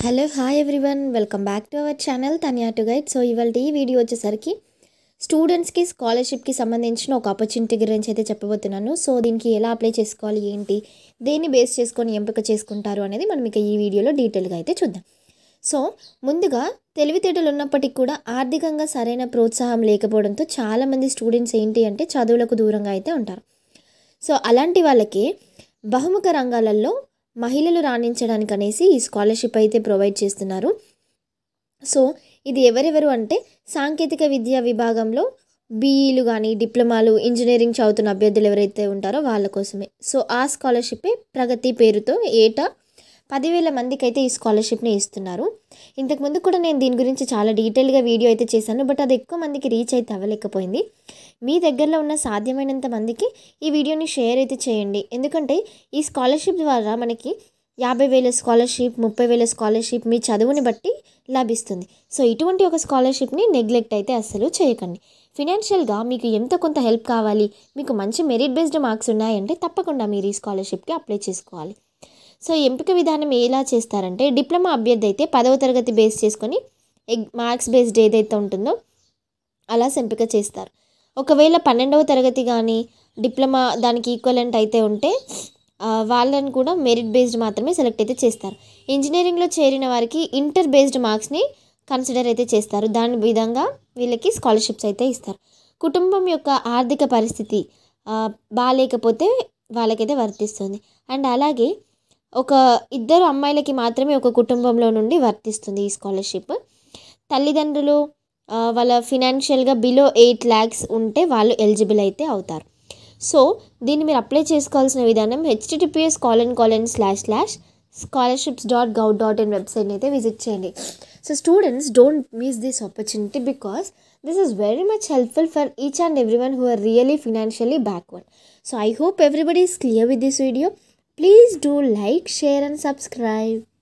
hello hi everyone welcome back to our channel Tanya to guide so ఇవాళ ఈ video వచ్చేసరికి స్టూడెంట్స్కి స్కాలర్షిప్కి సంబంధించిన ఒక ఆపర్చునిటీ గురించి అయితే చెప్పబోతున్నాను సో దీనికి ఎలా అప్లై చేసుకోవాలి ఏంటి దేన్ని బేస్ చేసుకొని ఎంపిక చేసుకుంటారు అనేది మనం ఇక ఈ వీడియోలో డీటెయిల్గా అయితే చూద్దాం సో ముందుగా తెలివితేటలు ఉన్నప్పటికీ కూడా ఆర్థికంగా సరైన ప్రోత్సాహం లేకపోవడంతో చాలామంది స్టూడెంట్స్ ఏంటి అంటే చదువులకు దూరంగా అయితే ఉంటారు సో అలాంటి వాళ్ళకి బహుముఖ రంగాలలో మహిళలు రాణించడానికి అనేసి ఈ స్కాలర్షిప్ అయితే ప్రొవైడ్ చేస్తున్నారు సో ఇది ఎవరెవరు అంటే సాంకేతిక విద్యా విభాగంలో బీఈలు కానీ డిప్లొమాలు ఇంజనీరింగ్ చదువుతున్న అభ్యర్థులు ఎవరైతే ఉంటారో వాళ్ళ కోసమే సో ఆ స్కాలర్షిప్పే ప్రగతి పేరుతో ఏటా పదివేల మందికి అయితే ఈ స్కాలర్షిప్ని ఇస్తున్నారు ఇంతకుముందు కూడా నేను దీని గురించి చాలా డీటెయిల్గా వీడియో అయితే చేశాను బట్ అది ఎక్కువ మందికి రీచ్ అయితే అవ్వలేకపోయింది మీ దగ్గరలో ఉన్న సాధ్యమైనంత మందికి ఈ వీడియోని షేర్ అయితే చేయండి ఎందుకంటే ఈ స్కాలర్షిప్ ద్వారా మనకి యాభై వేల స్కాలర్షిప్ ముప్పై వేల స్కాలర్షిప్ మీ చదువుని బట్టి లభిస్తుంది సో ఇటువంటి ఒక స్కాలర్షిప్ని నెగ్లెక్ట్ అయితే అస్సలు చేయకండి ఫినాన్షియల్గా మీకు ఎంత కొంత హెల్ప్ కావాలి మీకు మంచి మెరిట్ బేస్డ్ మార్క్స్ ఉన్నాయంటే తప్పకుండా మీరు ఈ స్కాలర్షిప్కి అప్లై చేసుకోవాలి సో ఎంపిక విధానం ఎలా చేస్తారంటే డిప్లొమా అభ్యర్థి అయితే పదవ తరగతి బేస్ చేసుకొని ఎగ్ మార్క్స్ బేస్డ్ ఏదైతే ఉంటుందో అలా ఎంపిక చేస్తారు ఒకవేళ పన్నెండవ తరగతి కానీ డిప్లొమా దానికి ఈక్వలెంట్ అయితే ఉంటే ఆ, వాళ్ళని కూడా మెరిట్ బేస్డ్ మాత్రమే సెలెక్ట్ అయితే చేస్తారు ఇంజనీరింగ్లో చేరిన వారికి ఇంటర్ బేస్డ్ మార్క్స్ని కన్సిడర్ అయితే చేస్తారు దాని విధంగా వీళ్ళకి స్కాలర్షిప్స్ అయితే ఇస్తారు కుటుంబం యొక్క ఆర్థిక పరిస్థితి ఆ, బాగాలేకపోతే వాళ్ళకైతే వర్తిస్తుంది అండ్ అలాగే ఒక ఇద్దరు అమ్మాయిలకి మాత్రమే ఒక కుటుంబంలో నుండి వర్తిస్తుంది ఈ స్కాలర్షిప్ తల్లిదండ్రులు ఆ, వాళ్ళ ఫినాన్షియల్గా బిలో ఎయిట్ ల్యాక్స్ ఉంటే వాళ్ళు ఎలిజిబుల్ అయితే అవుతారు సో దీన్ని మీరు అప్లై చేసుకోవాల్సిన విధానం HTTPS colon colon slash slash scholarships dot gov dot in వెబ్సైట్ని అయితే విజిట్ చేయండి so students don't miss this opportunity because this is very much helpful for each and every one who are really financially backward so I hope everybody is clear with this video please do like share and subscribe